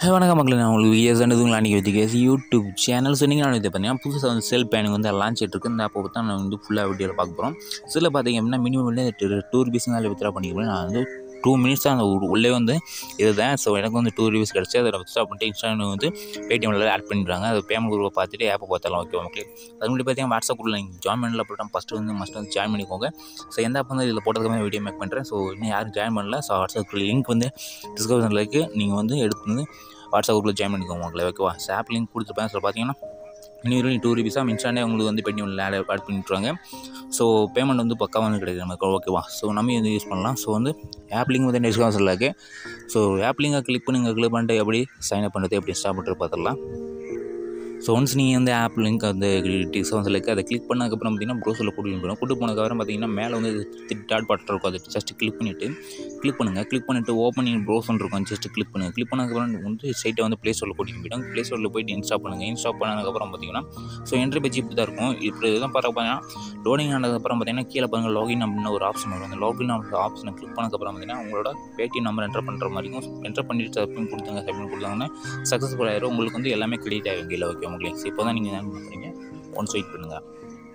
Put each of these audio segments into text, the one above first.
ஹே வணக்கம் மக்களே நான் உங்களுக்கு விஎஸ் உங்களை அன்றைக்கி வச்சுக்கேஸ் யூடியூப் சேனல் சொன்னீங்க நான் இதை பார்த்தீங்கன்னா புதுசாக வந்து செல் பேனிங் வந்து லான்ச் ஆகிட்டு இந்த அப்போ தான் நான் வந்து ஃபுல்லாக வீடியோவில் பார்க்க போகிறோம் இதில் பார்த்தீங்க அப்படின்னா மினிமம் வந்து டூ ருபீஸ் தான் வித்ரா பண்ணிக்கிறேன் நான் வந்து டூ மினிட்ஸ் தான் அந்த உ- உள்ளே வந்து இதுதான் ஸோ எனக்கு வந்து டூ ருபீஸ் கிடச்சி அதை வித்ரா பண்ணிட்டு இன்ஸ்டாகிராம் வந்து பேடிஎம்ல ஆட் பண்ணிடுறாங்க அது பேமெண்ட் குரூப்பை பார்த்துட்டு ஆப்பை பார்த்தாலும் ஓகே மக்களே அது முன்னாடி பார்த்தீங்கன்னா வாட்ஸ்அப் குரூப்பில் நீங்கள் ஜாயின் பண்ணல போட்டால் ஃபஸ்ட்டு வந்து மஸ்ட் வந்து ஜாயின் பண்ணிக்கோங்க ஸோ எந்த ஆப் வந்து இதில் போட்டதுக்கு வீடியோ மேக் பண்ணுறேன் ஸோ இன்னும் யாரும் ஜாயின் பண்ணல ஸோ வாட்ஸ்அப் லிங்க் வந்து டிஸ்கிரிப்ஷனில் இருக்குது நீங்கள் வந்து எடுத்து வந்து வாட்ஸ்அப் குரூப்பில் ஜாயின் பண்ணிக்கோங்க உங்களை ஓகேவா ஸோ ஆப் லிங்க் கொடுத்துருப்பேன் ஸோ பார்த்தீங்கன்னா இன்னும் டூ ருபீஸாக இன்ஸ்டாண்டே உங்களுக்கு வந்து பெட்டி ஆட் ஆட் பண்ணிட்டுருவாங்க ஸோ பேமெண்ட் வந்து பக்காவாக வந்து கிடைக்குது நமக்கு ஓகேவா ஸோ நம்ம வந்து யூஸ் பண்ணலாம் ஸோ வந்து ஆப் லிங்க் வந்து டிஸ்கவுன்ஸில் இருக்குது ஸோ ஆப் லிங்கை கிளிக் பண்ணுங்க கிளிக் பண்ணிட்டு எப்படி சைன் அப் பண்ணுறது எப்படி ஸ்டாப் பண்ணுறது பார்த்துடலாம் ஸோ ஒன்ஸ் நீங்கள் வந்து ஆப் லிங்க் அந்த டிஸ்கவுன்ஸில் இருக்குது அதை கிளிக் பண்ணதுக்கப்புறம் பார்த்தீங்கன்னா ப்ரோஸில் கூட்டிட்டு போயிடும் கூட்டு போனதுக்கப்புறம் பார்த்தீங்கன்னா மேலே வந்து டாட் பட்டன் இருக்கும் அதை ஜஸ்ட் கிளிக் பண்ணிவிட்டு கிளிக் பண்ணுங்கள் கிளிக் பண்ணிவிட்டு ஓப்பன் இன் ப்ரோஸ்னு இருக்கும் ஜஸ்ட் கிளிக் பண்ணுங்கள் கிளிக் பண்ணதுக்கப்புறம் வந்து சைட்டை வந்து ப்ளே ஸ்டோரில் கூட்டிட்டு போயிடும் ப்ளே ஸ்டோரில் போயிட்டு இன்ஸ்டால் பண்ணுங்கள் இன்ஸ்டால் பண்ணதுக்கப்புறம் பார்த்தீங்கன்னா ஸோ என்ட்ரி பேஜ் இப்படி தான் இருக்கும் இப்படி தான் பார்த்தீங்கன்னா லோடிங் ஆனதுக்கப்புறம் பார்த்தீங்கன்னா கீழே பாருங்கள் லாகின் அப்படின்னு ஒரு ஆப்ஷன் வரும் அந்த லாகின் ஆப்ஷனை கிளிக் பண்ணதுக்கப்புறம் பார்த்தீங்கன்னா உங்களோட பேடிஎம் நம்பர் என்டர் பண்ணுற மாதிரி இருக்கும் என்டர் பண்ணிட்டு சப்மிட் கொடுத்தாங்க சப்மிட் கொடுத்தாங்கன்னா சக்ஸஸ்ஃபுல் ஆயிரும் உங்களுக்கு வந்து எல்லாமே கிரெடிட் ஆகிடும் கீழே ஓகே உங்களுக்கு இப்போ தான் நீங்கள் என்ன பண்ணுறீங்க ஒன்ஸ் வெயிட் பண்ணுங்கள்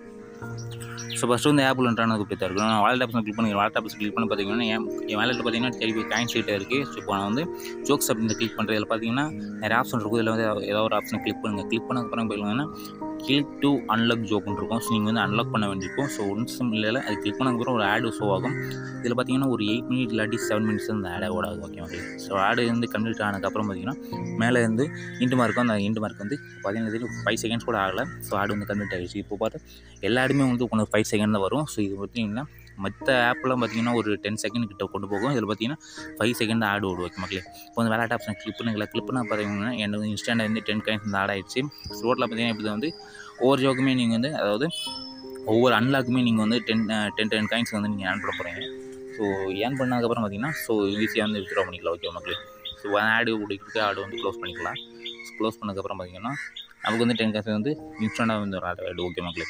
ஸோ ஃபஸ்ட்டு வந்து ஆப்பிள் என்ட்ரானது இப்படி தான் இருக்கும் நான் வாலெட் ஆப்ஷன் கிளிக் பண்ணி வாலெட் ஆப்ஷன் கிளிக் பண்ணி பார்த்தீங்கன்னா என் என் வாலெட்டில் பார்த்தீங்கன்னா திருப்பி காயின் ஷீட் இருக்குது ஸோ இப்போ நான் வந்து ஜோக்ஸ் அப்படின்னு கிளிக் பண்ணுறது இதில் பார்த்தீங்கன்னா நிறைய ஆப்ஷன் இருக்கும் இதில் வந்து ஏதாவது ஒரு ஆப்ஷன் கிளிக் பண்ணுங்கள் கிளிக் பண்ணதுக்கப்புறம் பார்த்தீங்கன்னா கிளிக் டு அன்லாக் ஜோக்குன்னு இருக்கும் ஸோ நீங்கள் வந்து அன்லாக் பண்ண வேண்டியிருக்கும் ஸோ ஒன்ஸ் இல்லை அது கிளிக் பண்ணதுக்கப்புறம் ஒரு ஆடு ஷோ ஆகும் இதில் பார்த்தீங்கன்னா ஒரு எயிட் மினிட் இல்லாட்டி செவன் மினிட்ஸ் அந்த ஆடை ஓடாது ஓகே ஓகே ஸோ ஆடு வந்து கம்ப்ளீட் ஆனதுக்கப்புறம் பார்த்தீங்கன்னா மேலே இருந்து இண்டு மார்க்கும் அந்த இண்டு மார்க் வந்து பார்த்தீங்கன்னா ஃபைவ் செகண்ட்ஸ் கூட ஆகலை ஸோ ஆடு வந்து கம்ப்ளீட் ஆகிடுச்சு இப்போ பார்த்து எல்லா ஆடுமே வந்து உங்களுக்கு ஃபைவ் செகண்ட் தான் வரும் ஸோ இது பார்த்தீங்கன்னா மற்ற ஆப்லாம் பார்த்தீங்கன்னா ஒரு டென் செகண்ட் கிட்ட கொண்டு போகும் இதில் பார்த்தீங்கன்னா ஃபைவ் செகண்ட் ஆடு ஓடும் ஓகே மக்களே இப்போ வந்து விளையாட்டு ஆப்ஷன் கிளிக் பண்ணுங்களா கிளிக் பண்ண பார்த்தீங்கன்னா எனக்கு இன்ஸ்டன்ட் வந்து டென் கைன்ஸ் வந்து ஆட் ஆயிடுச்சு ஸ்லோட்டில் பார்த்தீங்கன்னா இப்படி வந்து ஒவ்வொரு ஜோக்குமே நீங்கள் வந்து அதாவது ஒவ்வொரு அன்லாக்குமே நீங்கள் வந்து டென் டென் டென் காயின்ஸ் வந்து நீங்கள் ஏர்ன் பண்ண போகிறீங்க ஸோ ஏர்ன் பண்ணதுக்கப்புறம் பார்த்தீங்கன்னா ஸோ ஈஸியாக வந்து வித்ட்ரா பண்ணிக்கலாம் ஓகே மக்களே ஸோ ஆடு பிடிக்கிட்டு ஆடு வந்து க்ளோஸ் பண்ணிக்கலாம் க்ளோஸ் பண்ணதுக்கப்புறம் பார்த்தீங்கன்னா நமக்கு வந்து டென் காசு வந்து இன்ஸ்டண்ட்டாக வந்து ஒரு ஆடு ஓகே மக்களே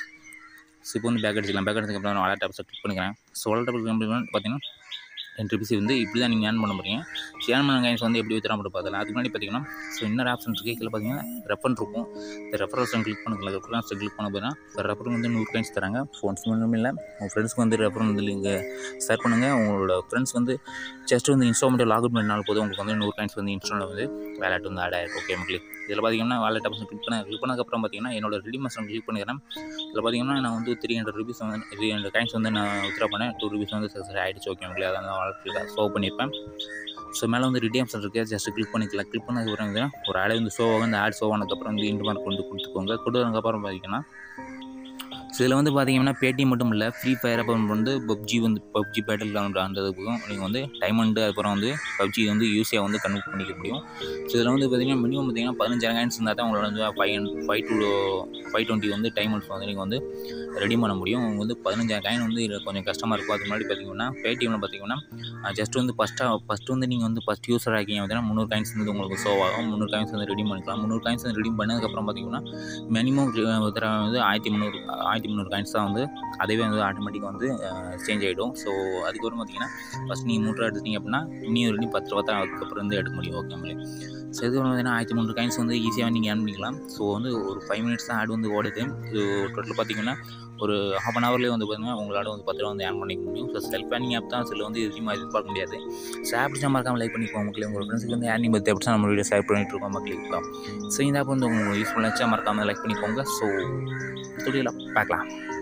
ஸோ இப்போ வந்து பேக் அடிச்சிக்கலாம் பேக் அடிச்சதுக்கப்புறம் நான் வாலெட் ஆப்ஸை கிளிக் பண்ணிக்கிறேன் ஸோ வாலெட் ஆப் பார்த்தீங்கன்னா டென் ருபீஸ் வந்து இப்படி தான் நீங்கள் ஏர்ன் பண்ண போகிறீங்க ஸோ ஏர்ன் பண்ண கைன்ஸ் வந்து எப்படி வித்ரா பண்ண பார்த்தலாம் அதுக்கு முன்னாடி பார்த்தீங்கன்னா ஸோ இன்னொரு ஆப்ஷன் இருக்குது கீழே பார்த்தீங்கன்னா ரெஃபர் இருக்கும் இந்த ரெஃபர் ஆப்ஷன் கிளிக் பண்ணிக்கலாம் ரெஃபரன்ஸ் கிளிக் பண்ண போதுனா ரெஃபர் வந்து நூறு கைன்ஸ் தராங்க ஃபோன்ஸ் மட்டும் இல்லை உங்கள் ஃப்ரெண்ட்ஸ்க்கு வந்து ரெஃபர் வந்து நீங்கள் ஷேர் பண்ணுங்கள் உங்களோட ஃப்ரெண்ட்ஸ் வந்து ஜஸ்ட் வந்து இன்ஸ்டா மட்டும் லாகின் பண்ணினாலும் போதும் உங்களுக்கு வந்து நூறு கைன்ஸ் வந்து இன்ஸ்டாவில் வந்து வேலட் வந்து ஆட் ஆகிருக்கும் ஓகே மக்களே இதில் பார்த்தீங்கன்னா வாலெட் ஆப்ஷன் கிளிக் பண்ண கிளிக் பண்ணதுக்கப்புறம் பார்த்தீங்கன்னா என்னோட ரெடி ஆப்ஷன் கிளிக் பண்ணிக்கிறேன் இதில் பார்த்தீங்கன்னா நான் வந்து த்ரீ ஹண்ட்ரட் ருபீஸ் வந்து த்ரீ ஹண்ட்ரட் கைன்ஸ் வந்து நான் வித்ரா பண்ணேன் டூ ருபீஸ் வந்து சக்ஸஸ் ஆகிடுச்சு ஓகே மக்களே அதான் நான் வாலெட்டில் ஷோ பண்ணியிருப்பேன் ஸோ மேலே வந்து ரெடி ஆப்ஷன் இருக்குது ஜஸ்ட் கிளிக் பண்ணிக்கலாம் கிளிக் பண்ணதுக்கப்புறம் வந்து ஒரு ஆடை வந்து ஷோ ஆகும் அந்த ஆட் ஷோ ஆனதுக்கப்புறம் வந்து இண்டு மார்க் வந்து கொடுத்துக்கோங்க கொடுத்ததுக்கப்புறம் பார்த்தீங்கன்னா ஸோ இதில் வந்து பார்த்தீங்கன்னா பேடிஎம் மட்டும் இல்லை ஃப்ரீ ஃபயர் அப்புறம் வந்து பப்ஜி வந்து பப்ஜி பேட்டில் கிரவுண்ட் அந்த இதுக்கும் நீங்கள் வந்து டைமண்டு அப்புறம் வந்து பப்ஜி வந்து யூஸியாக வந்து கன்வெர்ட் பண்ணிக்க முடியும் ஸோ இதில் வந்து பார்த்தீங்கன்னா மினிமம் பார்த்தீங்கன்னா பதினஞ்சாயிரம் காயின்ஸ் இருந்தால் தான் உங்களோட வந்து five five two five twenty வந்து டைமண்ட்ஸ் வந்து நீங்கள் வந்து ரெடி பண்ண முடியும் உங்களுக்கு வந்து பதினஞ்சாயிரம் காயின் வந்து இதில் கொஞ்சம் கஷ்டமாக இருக்கும் அதுக்கு முன்னாடி பார்த்தீங்கன்னா பேடிஎம்மில் பார்த்தீங்கன்னா ஜஸ்ட் வந்து ஃபஸ்ட்டாக ஃபஸ்ட்டு வந்து நீங்கள் வந்து ஃபஸ்ட் யூஸர் ஆகிங்க பார்த்தீங்கன்னா முந்நூறு காயின்ஸ் வந்து உங்களுக்கு ஷோ ஆகும் முந்நூறு காயின்ஸ் வந்து ரெடி பண்ணிக்கலாம் முந்நூறு காயின்ஸ் வந்து ரெடி பண்ணதுக்கப்புறம் பார்த்தீங்கன்னா மினிமம் வந்து ஆயிரத்தி முந்நூறு ஆயிரத்தி முந்நூறு காயின்ஸ் தான் வந்து அதுவே வந்து ஆட்டோமேட்டிக்காக வந்து சேஞ்ச் ஆகிடும் ஸோ அதுக்கப்புறம் பார்த்தீங்கன்னா ஃபஸ்ட் நீங்கள் மூணு ரூபா எடுத்தீங்க அப்படின்னா இன்னும் ரெடி பத்து ரூபா தான் அதுக்கப்புறம் வந்து எடுக்க முடியும் ஓகே நம்மளே ஸோ இது வந்து பார்த்தீங்கன்னா ஆயிரத்தி முந்நூறு காயின்ஸ் வந்து ஈஸியாக நீங்கள் ஏர்ன் பண்ணிக்கலாம் ஸோ வந்து ஒரு ஃபைவ் மினிட்ஸ் தான் ஆட் வந்து ஓடுது இது டோட்டல் பார்த்தீங்கன்னா ஒரு ஹாஃப் அன் ஹவர்லேயே வந்து பார்த்தீங்கன்னா உங்களால் வந்து பத்து ரூபா வந்து ஏர்ன் பண்ணிக்க முடியும் ஸோ செல்ஃப் ஏர்னிங் ஆப் தான் சில வந்து எதுவுமே எதிர்பார்க்க முடியாது ஸோ ஆப் பிடிச்சா மறக்காமல் லைக் பண்ணிக்கோங்க மக்களே உங்கள் ஃப்ரெண்ட்ஸுக்கு வந்து ஏர்னிங் பற்றி எப்படி நம்ம வீடியோ ஷேர் பண்ணிட்டு இருக்கோம் மக்களுக்கு ஸோ இந்த ஆப் வந்து உங்களுக்கு யூஸ்ஃபுல்லாக மறக்காமல் லைக் பண்ணிக்கோங்க ஸோ துடியில் பார்க்கலாம்